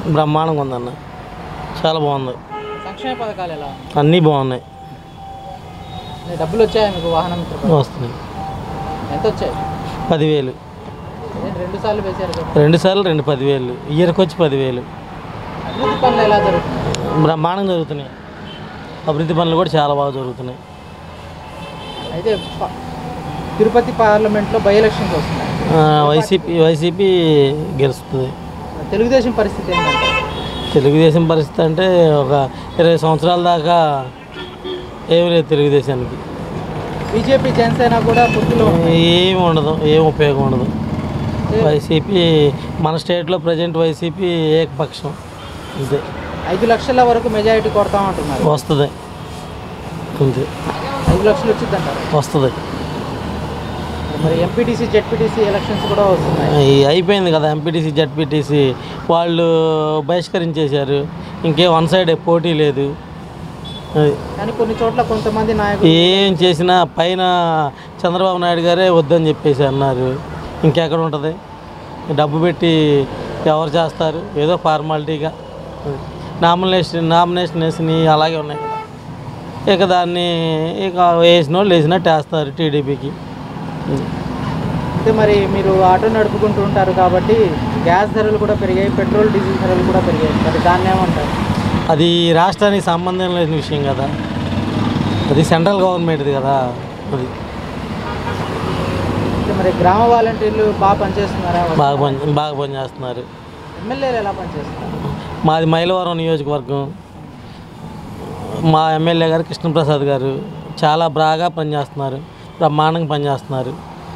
బ్రహ్మాండంగా ఉందన్న చాలా బాగుంది సంక్షేమ పథకాలు ఎలా ఉన్నాయి? అన్నీ బాగున్నాయి అంటే డబ్బులు వచ్చాయా మీకు వాహనం మిత్ర పథకం? వస్తున్నాయి ఎంత వచ్చాయి పదివేలు ఏంటి రెండు సార్లు వేశారు కదా రెండు సార్లు రెండు పదివేలు ఇయర్కి వచ్చి పదివేలు అభివృద్ధి పనులు ఎలా జరుగుతున్నాయి బ్రహ్మాండంగా జరుగుతున్నాయి అభివృద్ధి పనులు కూడా చాలా బాగా జరుగుతున్నాయి అయితే ప- తిరుపతి పార్లమెంట్లో బై ఎలక్షన్స్ వస్తున్నాయి ఆ, వైసీపీ వైసీపీ గెలుస్తుంది తెలుగుదేశం పరిస్థితి ఏంటంటే తెలుగుదేశం పరిస్థితి అంటే ఒక ఇరవై సంవత్సరాల దాకా ఏమి లేదు తెలుగుదేశానికి బీజేపీ జనసేన కూడా పొత్తులో ఉన్నాయి. ఏమి ఉండదు ఏం ఉపయోగం ఉండదు వైసీపీ మన స్టేట్లో ప్రజెంట్ వైసీపీ ఏకపక్షం అంతే ఐదు లక్షల వరకు మెజారిటీ కొడతామంటున్నారు వస్తుంది అంతే ఐదు లక్షలు వచ్చిందంటారు వస్తుంది మరి ఎంపీటీసీ జెడ్పీటీసీ ఎలక్షన్స్ కూడా వస్తున్నాయి ఈ అయిపోయింది కదా ఎంపీటీసీ జడ్పీటీసీ వాళ్ళు బహిష్కరించేశారు ఇంకే వన్ సైడ్ పోటీ లేదు అది కానీ కొన్ని చోట్ల కొంతమంది నాయకులు ఏం చేసినా పైన చంద్రబాబు నాయుడు గారే వద్దని చెప్పేసి అన్నారు ఇంకెక్కడ ఉంటుంది డబ్బు పెట్టి ఎవరు చేస్తారు ఏదో ఫార్మాలిటీగా నామినేషన్ నామినేషన్ వేసినవి అలాగే ఉన్నాయి కదా ఇక దాన్ని ఇక వేసిన వాళ్ళు వేసినట్టు వేస్తారు టీడీపీకి అయితే మరి మీరు ఆటో నడుపుకుంటూ ఉంటారు కాబట్టి గ్యాస్ ధరలు కూడా పెరిగాయి పెట్రోల్ డీజిల్ ధరలు కూడా పెరిగాయి మరి దాన్ని ఏమంటారు అది రాష్ట్రానికి సంబంధం లేని విషయం కదా అది సెంట్రల్ గవర్నమెంట్ది కదా అది అయితే మరి గ్రామ వాలంటీర్లు బాగా పనిచేస్తున్నారా బాగా పని బాగా పనిచేస్తున్నారు ఎమ్మెల్యేలు ఎలా పనిచేస్తున్నారు మాది మైలవరం నియోజకవర్గం మా ఎమ్మెల్యే గారు కృష్ణప్రసాద్ గారు చాలా బాగా పనిచేస్తున్నారు బ్రహ్మాండంగా పనిచేస్తున్నారు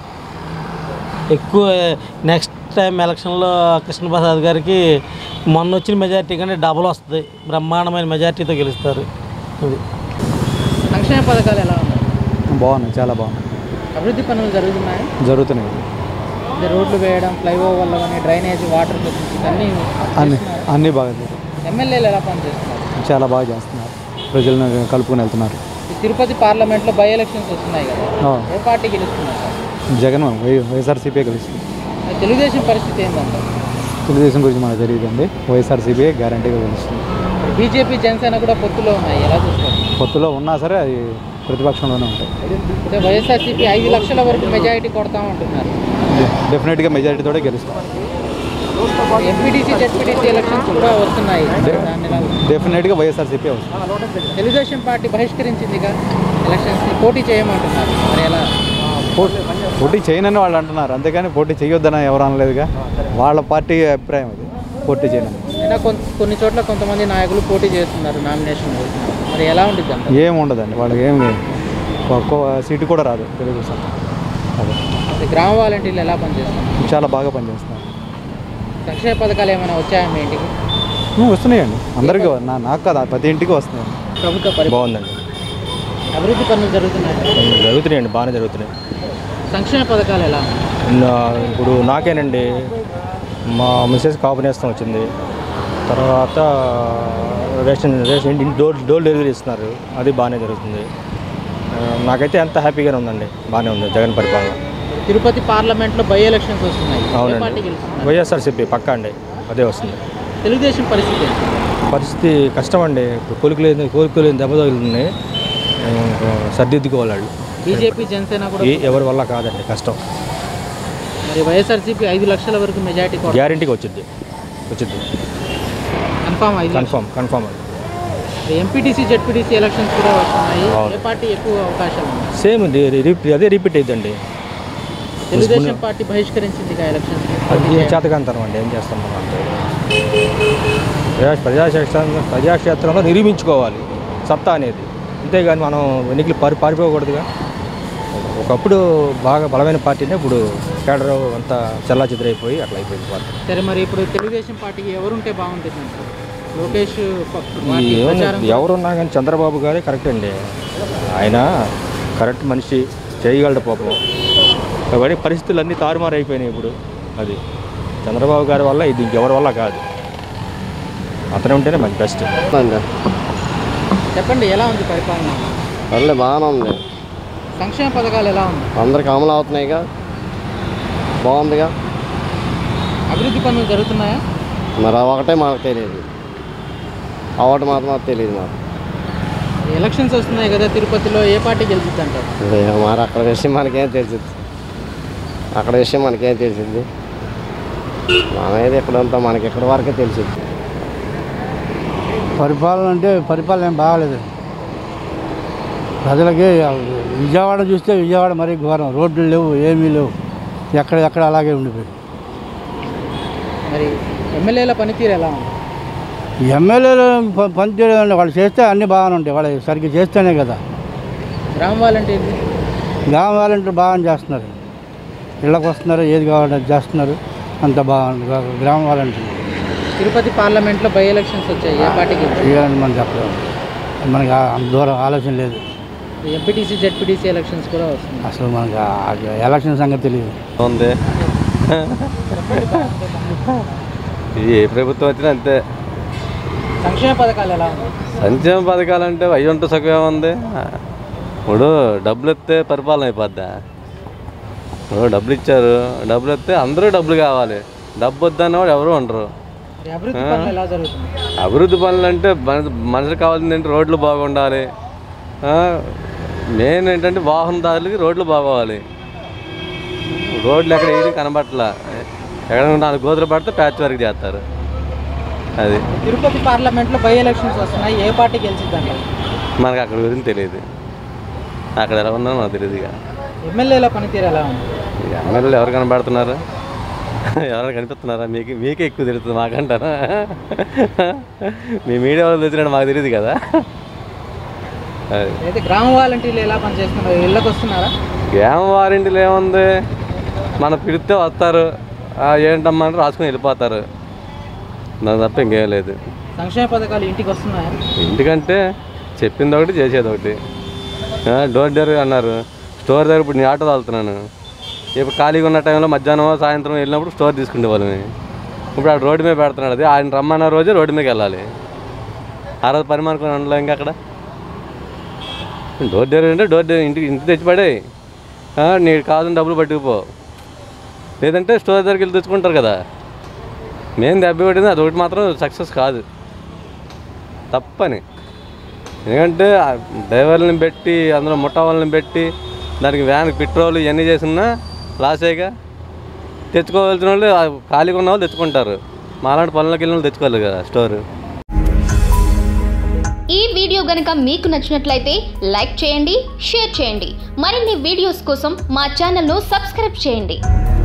ఎక్కువ నెక్స్ట్ టైం ఎలక్షన్లో కృష్ణప్రసాద్ గారికి మొన్న వచ్చిన మెజార్టీ కంటే డబుల్ వస్తుంది బ్రహ్మాండమైన మెజార్టీతో గెలుస్తారు అది సంక్షేమ పథకాలు ఎలా ఉన్నాయి బాగున్నాయి చాలా బాగున్నాయి అభివృద్ధి పనులు జరుగుతున్నాయి జరుగుతున్నాయి అంటే రోడ్లు వేయడం ఫ్లైఓవర్ల కానీ డ్రైనేజ్ వాటర్ ఫెసిలిటీస్ అన్నీ అన్ని చేస్తున్నారు. అన్నీ బాగా జరుగుతాయి. ఎమ్మెల్యేలు ఎలా పనిచేస్తున్నారు చాలా బాగా చేస్తున్నారు ప్రజలను కలుపుకొని వెళ్తున్నారు ఈ తిరుపతి పార్లమెంట్లో బై ఎలక్షన్స్ వస్తున్నాయి కదా ఆ, ఏ పార్టీ గెలుస్తున్నారు జగన్ వై వైఎస్ఆర్సీపీ గెలుస్తుంది మరి తెలుగుదేశం పరిస్థితి ఏంటంటే తెలుగుదేశం గురించి మనకు తెలియదండి వైఎస్ఆర్సీపీ గ్యారంటీగా గెలుస్తుంది బీజేపీ జనసేన కూడా పొత్తులో ఉన్నాయి ఎలా చూస్తారు పొత్తులో ఉన్నా సరే అది ప్రతిపక్షంలోనే ఉంటాయి అంటే వైఎస్ఆర్సీపీ ఐదు లక్షల వరకు మెజారిటీ కొడతామంటున్నారు డెఫినెట్గా మెజారిటీతోనే గెలుస్తాం ఎంపీటీసీ జెడ్పీటీసీ ఎలక్షన్స్ కూడా వస్తున్నాయి దాన్ని ఎలా చూస్తారు? డెఫినెట్గా వైఎస్ఆర్సీపీ వస్తుంది తెలుగుదేశం పార్టీ బహిష్కరించిందిగా ఎలక్షన్స్ పోటీ చేయమంటున్నారు మరి ఎలా పోటీ పోటీ చేయనని వాళ్ళు అంటున్నారు అంతేగాని పోటీ చేయొద్దని ఎవరు అనలేదుగా వాళ్ళ పార్టీ అభిప్రాయం అది పోటీ చేయనని అయినా కొంత కొన్ని చోట్ల కొంతమంది నాయకులు పోటీ చేస్తున్నారు నామినేషన్ వేస్తున్నారు. మరి ఎలా ఉంటుంది అంట ఏం ఉండదండి వాళ్ళకి ఏం ఒక్క సీటు కూడా రాదు తెలుగుదేశం అదే గ్రామ వాలంటీర్లు ఎలా పనిచేస్తున్నారు చాలా బాగా పనిచేస్తున్నారు సంక్షేమ పథకాలు ఏమైనా వచ్చాయా మీ ఇంటికి ఉమ్, వస్తున్నాయండి అందరికీ నా నాకు కాదు ప్రతి ఇంటికి వస్తున్నాయండి ప్రభుత్వ పరి బాగుందండి అభివృద్ధి పనులు జరుగుతున్నాయి జరుగుతున్నాయండి బాగానే జరుగుతున్నాయి సంక్షేమ పథకాలు ఎలా ఉన్నాయి? నా- ఇప్పుడు నాకేనండి మా మిస్సెస్ కాపు నేస్తం వచ్చింది తర్వాత రేషన్ రేషన్ ఇంటి డోర్ డోర్ డెలివరీ ఇస్తున్నారు అది బాగానే జరుగుతుంది ఆ, నాకైతే అంత హ్యాపీగానే ఉందండి బాగానే ఉంది జగన్ పరిపాలన తిరుపతి పార్లమెంట్లో బై ఎలక్షన్స్ వస్తున్నాయి ఏ అవునండి. పార్టీ గెలుస్తున్నారు వైఎస్ఆర్సీపీ పక్కా అండి అదే వస్తుంది తెలుగుదేశం పరిస్థితి ఏంటి? పరిస్థితి కష్టం అండి ఇప్పుడు కోరికలు కోరికలు దెబ్బ తగులుతుంది సర్దిద్దుకోవాలి వాళ్ళు బీజేపీ జనసేన కూడా ఏ ఎవరి వల్ల కాదండి కష్టం మరి వైఎస్ఆర్సీపీ ఐదు లక్షల వరకు మెజారిటీ కూడా గ్యారంటీగా వచ్చింది వచ్చింది కన్ఫామ్ ఐదు లక్షలు కన్ఫామ్ కన్ఫామ్ అండి ఎంపీటీసీ జెడ్పీటీసీ ఎలక్షన్స్ కూడా వస్తున్నాయి అవును. ఏ పార్టీ ఎక్కువ అవకాశాలు ఉన్నాయి సేమ్ ఇది రిపీ- అదే రిపీట్ అయిద్దండి తెలుగుదేశం పార్టీ బహిష్కరించింది ఎలక్షన్స్ అది చేతకాంతరం అండి ఏం చేస్తాం మనం అంతే ప్రజా ప్రజాక్షేత్రం ప్రజాక్షేత్రంలో నిరూపించుకోవాలి సత్తా అనేది అంతేగాని మనం ఎన్నికలు పారి పారిపోకూడదుగా ఒకప్పుడు బాగా బలమైన పార్టీనే ఇప్పుడు కేడర్ అంతా చల్లా చెదిరైపోయి అట్లా అయిపోయింది పార్టీ సరే మరి ఇప్పుడు తెలుగుదేశం పార్టీకి ఎవరుంటే బాగుంటుంది అంటారు లోకేష్ ప- పార్టీ ఏముంది, ప్రచారం ఎవరున్నా కానీ చంద్రబాబు గారే కరెక్ట్ అండి ఆయన కరెక్ట్ మనిషి చేయగలడు పాపం కాబట్టి పరిస్థితులు అన్నీ తారుమారు అయిపోయినాయి ఇప్పుడు అది చంద్రబాబు గారి వల్ల ఇది ఇంకెవరి వల్ల కాదు అతనే ఉంటేనే మంచి బెస్ట్ అండి చెప్పండి ఎలా ఉంది పరిపాలన పర్లే బాగానే ఉంది సంక్షేమ పథకాలు ఎలా ఉంది అందరికి అమలు అవుతున్నాయిగా బాగుందిగా అభివృద్ధి పనులు జరుగుతున్నాయా మరి ఆ ఒకటే మాకు తెలియదు ఆ ఒకటి మాత్రం మాకు తెలియదు మాకు ఎలక్షన్స్ వస్తున్నాయి కదా తిరుపతిలో ఏ పార్టీ గెలుస్తుంది అంటారు ఇక మరి అక్కడ విషయం మనకేం తెలిసింది అక్కడ విషయం మనకేం తెలిసింది మనది ఇక్కడంతా మనకి ఇక్కడ వరకే తెలిసింది పరిపాలన అంటే పరిపాలన ఏం బాగాలేదు ప్రజలకి విజయవాడ చూస్తే విజయవాడ మరీ ఘోరం రోడ్లు లేవు ఏమీ లేవు ఎక్కడ ఎక్కడ అలాగే ఉండిపోయి మరి ఎమ్మెల్యేల పనితీరు ఎలా ఉంది ఎమ్మెల్యేలు ప- పనిచేయడం వాళ్ళు చేస్తే అన్నీ బాగానే ఉంటాయి వాళ్ళు సరిగ్గా చేస్తేనే కదా గ్రామ వాలంటీర్ గ్రామ వాలంటీర్ బాగానే చేస్తున్నారు ఇళ్ళకి వస్తున్నారు ఏది కావాలంటే అది చేస్తున్నారు అంత బాగుంది గ్రా- గ్రామ వాలంటీర్ తిరుపతి పార్లమెంట్లో బై ఎలక్షన్స్ వచ్చాయి ఏ పార్టీ గెలుస్తుంది ఇవన్నీ మనం చెప్పలేము మనకి ఆ- అంత దూరం ఆలోచన లేదు ఎంపీటీసీ జెడ్పీటీసీ ఎలక్షన్స్ కూడా వస్తుంది అసలు మనకి ఆ ఎలక్షన్ సంగతి తెలియదు ఉంది ఏ ప్రభుత్వం వచ్చినా అంతే సంక్షేమ పథకాలు ఎలా ఉంది సంక్షేమ పథకాలు అంటే అయ్యుంట సుఖమే ఉంది ఇప్పుడు డబ్బులు ఇస్తే పరిపాలన అయిపోద్దా ఇప్పుడు డబ్బులు ఇచ్చారు డబ్బులు ఇస్తే అందరూ డబ్బులు కావాలి డబ్బు వద్దన్నవాడు ఎవరు ఉండరు మరి అభివృద్ధి పనులు ఎలా జరుగుతుంది అభివృద్ధి పనులు అంటే మన మనుషులకు కావాల్సింది ఏంటి రోడ్లు బాగుండాలి మెయిన్ ఏంటంటే వాహనదారులకి రోడ్లు బాగోవాలి రోడ్లు ఎక్కడ ఏది కనబట్టలా ఎక్కడ నాలుగు గోతులు పడితే ప్యాచ్ వర్క్ చేస్తారు అది తిరుపతి పార్లమెంట్లో బై ఎలక్షన్స్ వస్తున్నాయి ఏ పార్టీ గెలిచింది అంటారు మనకు అక్కడ గురించి తెలియదు అక్కడ ఎలా ఉందో మనకు తెలియదు ఇక ఎమ్మెల్యేల పనితీరు ఎలా ఉంది ఇక ఎమ్మెల్యేలు ఎవరు కనబడుతున్నారు ఎవరైనా కనిపిస్తున్నారా మీకు మీకే ఎక్కువ తెలుస్తుంది మాకంటారా మీ మీడియా వాళ్ళు తెలిసినట్టు మాకు తెలియదు కదా అది అయితే గ్రామ వాలంటీర్లు ఎలా పనిచేస్తున్నారు ఇళ్ళకి వస్తున్నారా ఏం వారింటిలో ఏముంది మనం పిలిస్తే వస్తారు ఆ, ఏంటమ్మా అని రాసుకొని వెళ్ళిపోతారు దాని తప్ప ఇంకేం లేదు సంక్షేమ పథకాలు ఇంటికి వస్తున్నాయా ఎందుకంటే చెప్పింది ఒకటి చేసేది ఒకటి ఆ, డోర్ డెలివరీ అన్నారు స్టోర్ దగ్గర ఇప్పుడు నేను ఆటో తాగుతున్నాను ఇప్పుడు ఖాళీగా ఉన్న టైంలో మధ్యాహ్నం సాయంత్రం వెళ్ళినప్పుడు స్టోర్ తీసుకునే వాళ్ళని ఇప్పుడు ఆ రోడ్డు మీద పెడుతున్నాడు అది ఆయన రమ్మన్న రోజే రోడ్డు మీదకి వెళ్ళాలి ఆ రోజు పని అనుకుని ఉండలేం ఇంకా అక్కడ డోర్ డెలివరీ అంటే డోర్ డెలివరీ ఇంటికి ఇంటికి తెచ్చిపడే నీకు కావాలని డబ్బులు పట్టుకుపో లేదంటే స్టోర్ దగ్గరికి వెళ్ళి తెచ్చుకుంటారు కదా మేము దెబ్బ పడింది అది ఒకటి మాత్రం సక్సెస్ కాదు తప్పని ఎందుకంటే ఆ డ్రైవర్లను పెట్టి అందులో ముఠా వాళ్ళని పెట్టి దానికి వ్యాన్ పెట్రోల్ ఇవన్నీ చేసినా లాసేగా తెచ్చుకోవాల్సిన వాళ్ళు ఆ ఖాళీగా ఉన్న వాళ్ళు తెచ్చుకుంటారు మాలాంటి పనులకు వెళ్ళిన వాళ్ళు తెచ్చుకోవాలి కదా స్టోర్ ఈ వీడియో గనుక మీకు నచ్చినట్లయితే లైక్ చేయండి షేర్ చేయండి మరిన్ని వీడియోస్ కోసం మా ఛానల్ను సబ్స్క్రైబ్ చేయండి